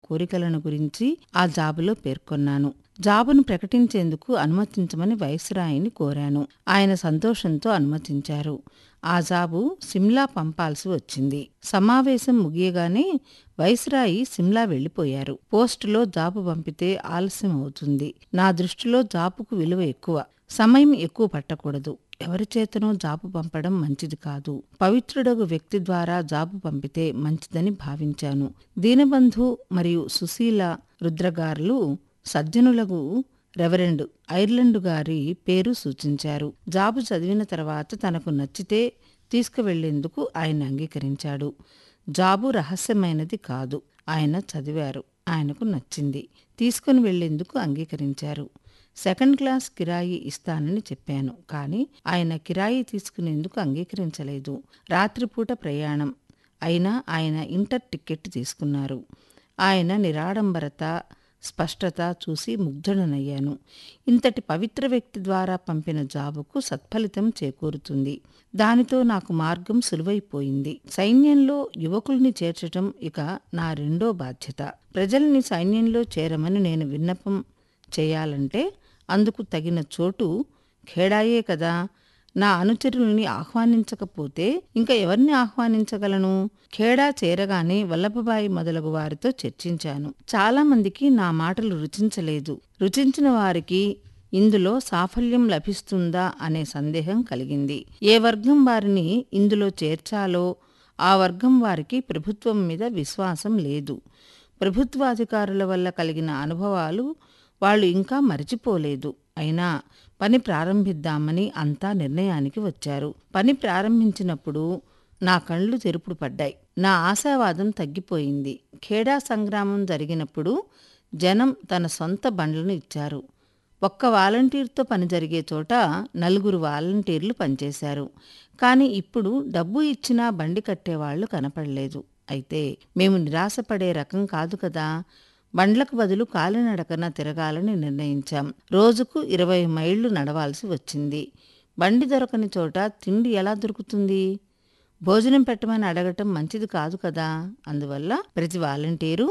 కోరికలను గురించి ఆ జాబులో పేర్కొన్నాను జాబును ప్రకటించేందుకు అనుమతించమని వైస్రాయిని కోరాను ఆయన సంతోషంతో అనుమతించారు ఆ జాబు సిమ్లా పంపాల్సి వచ్చింది సమావేశం ముగియగానే వైస్రాయి సిమ్లా వెళ్లిపోయారు పోస్టులో జాబు పంపితే ఆలస్యం అవుతుంది నా దృష్టిలో జాబుకు విలువ ఎక్కువ సమయం ఎక్కువ పట్టకూడదు ఎవరి చేతనో జాబు పంపడం మంచిది కాదు పవిత్రుడగు వ్యక్తి ద్వారా జాబు పంపితే మంచిదని భావించాను దీనబంధు మరియు సుశీల రుద్రగారులు సజ్జనులకు రెవరెండ్ ఐర్లండు గారి పేరు సూచించారు జాబు చదివిన తర్వాత తనకు నచ్చితే తీసుకువెళ్లేందుకు ఆయన అంగీకరించాడు జాబు రహస్యమైనది కాదు ఆయన చదివారు ఆయనకు నచ్చింది తీసుకుని వెళ్లేందుకు అంగీకరించారు సెకండ్ క్లాస్ కిరాయి ఇస్తానని చెప్పాను కానీ ఆయన కిరాయి తీసుకునేందుకు అంగీకరించలేదు రాత్రిపూట ప్రయాణం అయినా ఆయన ఇంటర్ టికెట్ తీసుకున్నారు ఆయన నిరాడంబరత స్పష్టత చూసి ముగ్ధుడనయ్యాను ఇంతటి పవిత్ర వ్యక్తి ద్వారా పంపిన జాబుకు సత్ఫలితం చేకూరుతుంది దానితో నాకు మార్గం సులువైపోయింది సైన్యంలో యువకుల్ని చేర్చటం ఇక నా రెండో బాధ్యత ప్రజల్ని సైన్యంలో చేరమని నేను విన్నపం చేయాలంటే అందుకు తగిన చోటు ఖేడాయే కదా నా అనుచరుల్ని ఆహ్వానించకపోతే ఇంకా ఎవరిని ఆహ్వానించగలను ఖేడా చేరగానే వల్లభబాయి మొదలగు వారితో చర్చించాను చాలా మందికి నా మాటలు రుచించలేదు రుచించిన వారికి ఇందులో సాఫల్యం లభిస్తుందా అనే సందేహం కలిగింది ఏ వర్గం వారిని ఇందులో చేర్చాలో ఆ వర్గం వారికి ప్రభుత్వం మీద విశ్వాసం లేదు ప్రభుత్వాధికారుల వల్ల కలిగిన అనుభవాలు వాళ్ళు ఇంకా మరచిపోలేదు అయినా పని ప్రారంభిద్దామని అంతా నిర్ణయానికి వచ్చారు పని ప్రారంభించినప్పుడు నా కళ్ళు తెరుపుడు పడ్డాయి నా ఆశావాదం తగ్గిపోయింది ఖేడా సంగ్రామం జరిగినప్పుడు జనం తన సొంత బండ్లను ఇచ్చారు ఒక్క వాలంటీర్తో పని జరిగే చోట నలుగురు వాలంటీర్లు పనిచేశారు కానీ ఇప్పుడు డబ్బు ఇచ్చినా బండి కట్టేవాళ్లు కనపడలేదు అయితే మేము నిరాశపడే రకం కాదు కదా బండ్లకు బదులు కాలినడకన తిరగాలని నిర్ణయించాం రోజుకు ఇరవై మైళ్లు నడవాల్సి వచ్చింది బండి దొరకని చోట తిండి ఎలా దొరుకుతుంది భోజనం పెట్టమని అడగటం మంచిది కాదు కదా అందువల్ల ప్రతి వాలంటీరు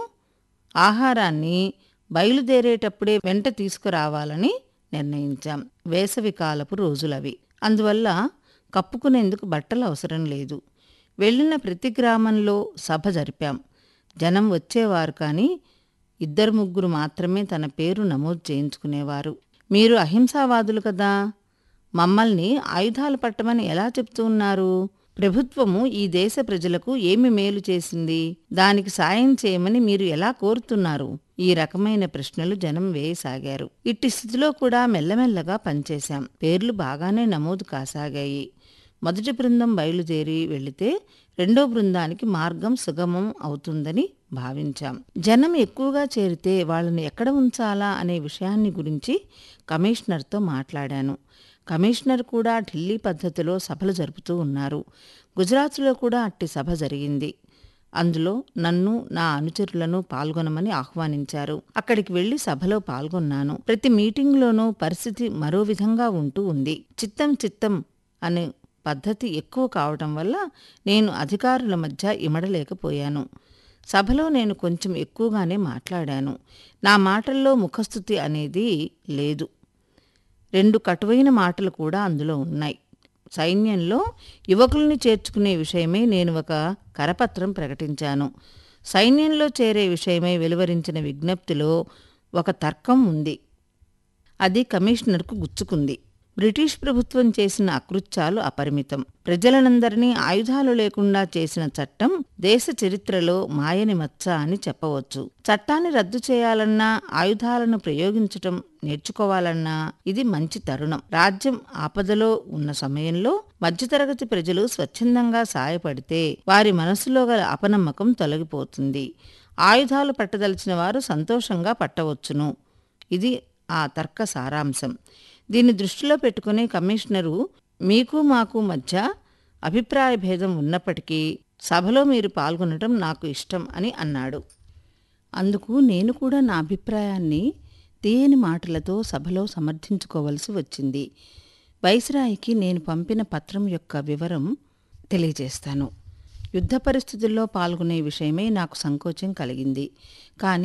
ఆహారాన్ని బయలుదేరేటప్పుడే వెంట తీసుకురావాలని నిర్ణయించాం వేసవి కాలపు రోజులవి అందువల్ల కప్పుకునేందుకు బట్టలు అవసరం లేదు వెళ్ళిన ప్రతి గ్రామంలో సభ జరిపాం జనం వచ్చేవారు కానీ ఇద్దరు ముగ్గురు మాత్రమే తన పేరు నమోదు చేయించుకునేవారు మీరు అహింసావాదులు కదా మమ్మల్ని ఆయుధాలు పట్టమని ఎలా చెప్తూ ఉన్నారు ప్రభుత్వము ఈ దేశ ప్రజలకు ఏమి మేలు చేసింది దానికి సాయం చేయమని మీరు ఎలా కోరుతున్నారు ఈ రకమైన ప్రశ్నలు జనం వేయసాగారు ఇట్టి స్థితిలో కూడా మెల్లమెల్లగా పనిచేశాం పేర్లు బాగానే నమోదు కాసాగాయి మొదటి బృందం బయలుదేరి వెళితే రెండో బృందానికి మార్గం సుగమం అవుతుందని భావించాం జనం ఎక్కువగా చేరితే వాళ్ళని ఎక్కడ ఉంచాలా అనే విషయాన్ని గురించి కమిషనర్తో మాట్లాడాను కమిషనర్ కూడా ఢిల్లీ పద్ధతిలో సభలు జరుపుతూ ఉన్నారు గుజరాత్లో కూడా అట్టి సభ జరిగింది అందులో నన్ను నా అనుచరులను పాల్గొనమని ఆహ్వానించారు అక్కడికి వెళ్లి సభలో పాల్గొన్నాను ప్రతి మీటింగ్లోనూ పరిస్థితి మరో విధంగా ఉంటూ ఉంది చిత్తం చిత్తం అనే పద్ధతి ఎక్కువ కావటం వల్ల నేను అధికారుల మధ్య ఇమడలేకపోయాను సభలో నేను కొంచెం ఎక్కువగానే మాట్లాడాను నా మాటల్లో ముఖస్థుతి అనేది లేదు రెండు కటువైన మాటలు కూడా అందులో ఉన్నాయి సైన్యంలో యువకుల్ని చేర్చుకునే విషయమై నేను ఒక కరపత్రం ప్రకటించాను సైన్యంలో చేరే విషయమై వెలువరించిన విజ్ఞప్తిలో ఒక తర్కం ఉంది అది కమిషనర్కు గుచ్చుకుంది బ్రిటిష్ ప్రభుత్వం చేసిన అకృత్యాలు అపరిమితం ప్రజలనందరినీ ఆయుధాలు లేకుండా చేసిన చట్టం దేశ చరిత్రలో మాయని మచ్చ అని చెప్పవచ్చు చట్టాన్ని రద్దు చేయాలన్నా ఆయుధాలను ప్రయోగించటం నేర్చుకోవాలన్నా ఇది మంచి తరుణం రాజ్యం ఆపదలో ఉన్న సమయంలో మధ్యతరగతి ప్రజలు స్వచ్ఛందంగా సాయపడితే వారి మనసులో గల అపనమ్మకం తొలగిపోతుంది ఆయుధాలు పట్టదలిచిన వారు సంతోషంగా పట్టవచ్చును ఇది ఆ తర్క సారాంశం దీన్ని దృష్టిలో పెట్టుకుని కమిషనరు మీకు మాకు మధ్య అభిప్రాయ భేదం ఉన్నప్పటికీ సభలో మీరు పాల్గొనడం నాకు ఇష్టం అని అన్నాడు అందుకు నేను కూడా నా అభిప్రాయాన్ని తీయని మాటలతో సభలో సమర్థించుకోవలసి వచ్చింది వైస్రాయికి నేను పంపిన పత్రం యొక్క వివరం తెలియజేస్తాను యుద్ధ పరిస్థితుల్లో పాల్గొనే విషయమై నాకు సంకోచం కలిగింది కానీ